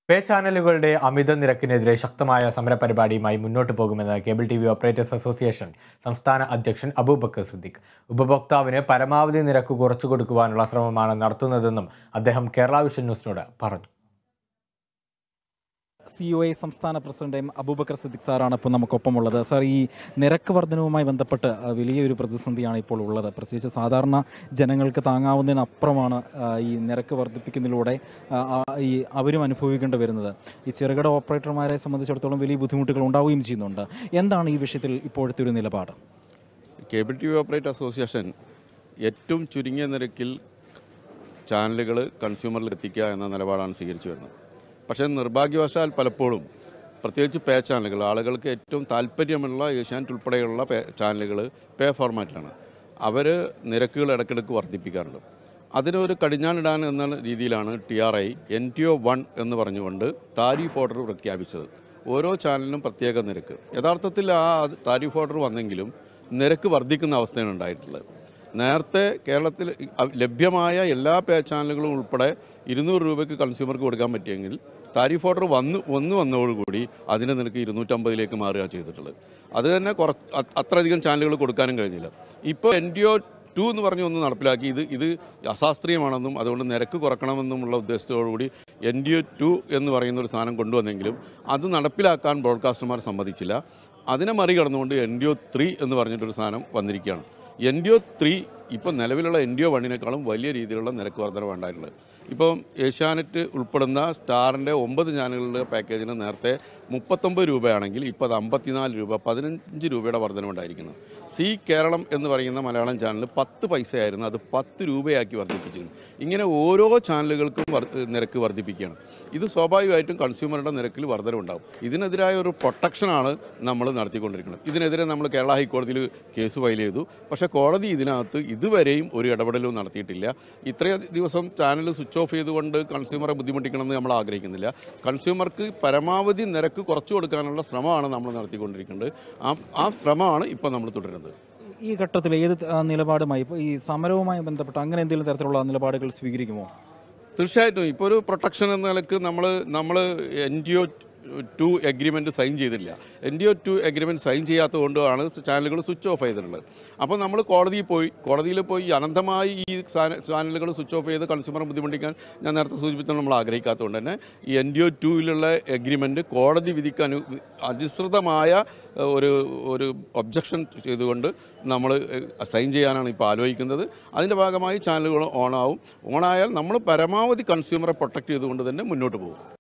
പേ ചാനലുകളുടെ അമിത നിരക്കിനെതിരെ ശക്തമായ സമരപരിപാടിയുമായി മുന്നോട്ട് പോകുമെന്ന് cable T V operators association സംസ്ഥാന അധ്യക്ഷൻ അബൂബക്കർ സിദ്ദിഖ് ഉപഭോക്താവിന് പരമാവധി നിരക്ക് കുറച്ചു കൊടുക്കുവാനുള്ള ശ്രമമാണ് നടത്തുന്നതെന്നും അദ്ദേഹം കേരള വിഷൻ ന്യൂസിനോട് പറഞ്ഞു സി ഒ ഐ സംസ്ഥാന പ്രസിഡന്റ് എം അബൂബക്കർ സിദ്ദിഖ് സാറാണ് ഇപ്പോൾ നമുക്കൊപ്പമുള്ളത് സാർ ഈ നിരക്ക് വർധനവുമായി ബന്ധപ്പെട്ട് ആ, വലിയൊരു പ്രതിസന്ധിയാണ് ഇപ്പോൾ ഉള്ളത് പ്രത്യേകിച്ച് സാധാരണ ജനങ്ങൾക്ക് താങ്ങാവുന്നതിനപ്പുറമാണ് ആ, ഈ നിരക്ക് വർദ്ധിപ്പിക്കുന്നതിലൂടെ ആ, ആ, ഈ അവരും അനുഭവിക്കേണ്ടി വരുന്നത് ഈ ചെറുകിട ഓപ്പറേറ്റർമാരെ സംബന്ധിച്ചിടത്തോളം വലിയ ബുദ്ധിമുട്ടുകൾ ഉണ്ടാവുകയും ചെയ്യുന്നുണ്ട് എന്താണ് ഈ വിഷയത്തിൽ ഇപ്പോഴത്തെ ഒരു നിലപാട് cable T V operator association ഏറ്റവും ചുരുങ്ങിയ നിരക്കിൽ ചാനലുകൾ കൺസ്യൂമറിൽ എത്തിക്കുക എന്ന നിലപാടാണ് സ്വീകരിച്ചു വരുന്നത് പക്ഷേ നിർഭാഗ്യവശാൽ പലപ്പോഴും പ്രത്യേകിച്ച് പേ ചാനലുകൾ ആളുകൾക്ക് ഏറ്റവും താല്പര്യമുള്ള ഏഷ്യാനെറ്റ് ഉൾപ്പെടെയുള്ള പേ ചാനലുകൾ പേ ഫോർമാറ്റിലാണ് അവർ നിരക്കുകൾ ഇടയ്ക്കിടയ്ക്ക് വർദ്ധിപ്പിക്കാറുണ്ട് അതിനൊരു കടിഞ്ഞാണിടാൻ എന്ന രീതിയിലാണ് T R I N T O one എന്ന് പറഞ്ഞുകൊണ്ട് താരിഫ് ഓർഡർ പ്രഖ്യാപിച്ചത് ഓരോ ചാനലിനും പ്രത്യേക നിരക്ക് യഥാർത്ഥത്തിൽ ആ താരിഫ് ഓർഡർ വന്നെങ്കിലും നിരക്ക് വർദ്ധിക്കുന്ന അവസ്ഥയാണ് ഉണ്ടായിട്ടുള്ളത് നേരത്തെ കേരളത്തിൽ അ- ലഭ്യമായ എല്ലാ പേ ചാനലുകളും ഉൾപ്പെടെ ഇരുന്നൂറ് രൂപയ്ക്ക് കൺസ്യൂമർക്ക് കൊടുക്കാൻ പറ്റിയെങ്കിൽ താരിഫ് ഓർഡർ വന്ന് വന്ന് വന്നതോടുകൂടി അതിൻ്റെ നിരക്ക് ഇരുന്നൂറ്റമ്പതിലേക്ക് മാറുകയാണ് ചെയ്തിട്ടുള്ളത് അത് തന്നെ കുറച്ച് അ- അത്രയധികം ചാനലുകൾ കൊടുക്കാനും കഴിഞ്ഞില്ല ഇപ്പോൾ എൻ ഡി ഒ ടു എന്ന് പറഞ്ഞ് ഒന്ന് നടപ്പിലാക്കി ഇത് ഇത് അശാസ്ത്രീയമാണെന്നും അതുകൊണ്ട് നിരക്ക് കുറക്കണമെന്നുമുള്ള ഉദ്ദേശത്തോടുകൂടി എൻ ഡി ഒ ടു എന്ന് പറയുന്ന ഒരു സാധനം കൊണ്ടുവന്നെങ്കിലും അത് നടപ്പിലാക്കാൻ ബ്രോഡ്കാസ്റ്റർമാർ സമ്മതിച്ചില്ല അതിനെ മറികടന്നുകൊണ്ട് എൻ ഡി ഒ ത്രീ എന്ന് പറഞ്ഞിട്ടൊരു സാധനം വന്നിരിക്കുകയാണ് എൻ ഡി ഒ ത്രീ ഇപ്പോൾ നിലവിലുള്ള എൻ ഡി ഒ വണ്ണിനേക്കാളും വലിയ രീതിയിലുള്ള നിരക്ക് വർധന ഉണ്ടായിട്ടുള്ളത് ഇപ്പം ഏഷ്യാനെറ്റ് ഉൾപ്പെടുന്ന സ്റ്റാറിൻ്റെ ഒമ്പത് ചാനലുകളുടെ പാക്കേജിന് നേരത്തെ മുപ്പത്തൊമ്പത് രൂപയാണെങ്കിൽ ഇപ്പോൾ അത് അമ്പത്തിനാല് രൂപ പതിനഞ്ച് രൂപയുടെ വർധനമുണ്ടായിരിക്കുന്നത് സി കേരളം എന്ന് പറയുന്ന മലയാളം ചാനൽ പത്ത് പൈസയായിരുന്നു അത് പത്ത് രൂപയാക്കി വർദ്ധിപ്പിച്ചിരുന്നു ഇങ്ങനെ ഓരോ ചാനലുകൾക്കും വർ- നിരക്ക് വർദ്ധിപ്പിക്കുകയാണ് ഇത് സ്വാഭാവികമായിട്ടും കൺസ്യൂമറുടെ നിരക്കിൽ വർധനവുണ്ടാകും ഇതിനെതിരായ ഒരു പ്രൊട്ടക്ഷനാണ് നമ്മൾ നടത്തിക്കൊണ്ടിരിക്കുന്നത് ഇതിനെതിരെ നമ്മൾ കേരള ഹൈക്കോടതിയിൽ കേസ് ഫയൽ ചെയ്തു പക്ഷേ കോടതി ഇതിനകത്ത് ഇതുവരെയും ഒരു ഇടപെടലും നടത്തിയിട്ടില്ല ഇത്രയും ദിവസം ചാനൽ സ്വിച്ച് ഓഫ് ചെയ്തുകൊണ്ട് കൺസ്യൂമറെ ബുദ്ധിമുട്ടിക്കണമെന്ന് നമ്മൾ ആഗ്രഹിക്കുന്നില്ല കൺസ്യൂമർക്ക് പരമാവധി നിരക്ക് കുറച്ചു കൊടുക്കാനുള്ള ശ്രമമാണ് നമ്മൾ നടത്തിക്കൊണ്ടിരിക്കുന്നത് ആ ആ ശ്രമമാണ് ഇപ്പോൾ നമ്മൾ തുടരുന്നത് ഈ ഘട്ടത്തിൽ ഏത് ആ, നിലപാടുമായി ഇപ്പോൾ ഈ സമരവുമായി ബന്ധപ്പെട്ട് അങ്ങനെ എന്തെങ്കിലും തരത്തിലുള്ള നിലപാടുകൾ സ്വീകരിക്കുമോ തീർച്ചയായിട്ടും ഇപ്പോൾ ഒരു പ്രൊട്ടക്ഷൻ എന്ന നിലക്ക് നമ്മൾ നമ്മൾ N D O two agreement sign ചെയ്തില്ല N D O two agreement sign ചെയ്യാത്തത് കൊണ്ടാണ് ചാനലുകൾ സ്വിച്ച് ഓഫ് ചെയ്തിട്ടുള്ളത് അപ്പോൾ നമ്മൾ കോടതിയിൽ പോയി കോടതിയിൽ പോയി അനന്തമായി ഈ ചാനലുകൾ സ്വിച്ച് ഓഫ് ചെയ്ത് കൺസ്യൂമറെ ബുദ്ധിമുട്ടിക്കാൻ ഞാൻ നേരത്തെ സൂചിപ്പിച്ചത് നമ്മൾ ആഗ്രഹിക്കാത്തതുകൊണ്ട് തന്നെ ഈ എൻ ഡി ഒ ടുവിലുള്ള എഗ്രിമെൻറ്റ് കോടതി വിധിക്ക് അനു അധിസൃതമായ ഏഹ്, ഒരു ഒരു ഒബ്ജക്ഷൻ ചെയ്തുകൊണ്ട് നമ്മൾ സൈൻ ചെയ്യാനാണ് ഇപ്പോൾ ആലോചിക്കുന്നത് അതിൻ്റെ ഭാഗമായി ചാനലുകൾ ഓണാവും ഓണായാൽ നമ്മൾ പരമാവധി കൺസ്യൂമറെ പ്രൊട്ടക്റ്റ് ചെയ്തുകൊണ്ട് തന്നെ മുന്നോട്ട് പോകും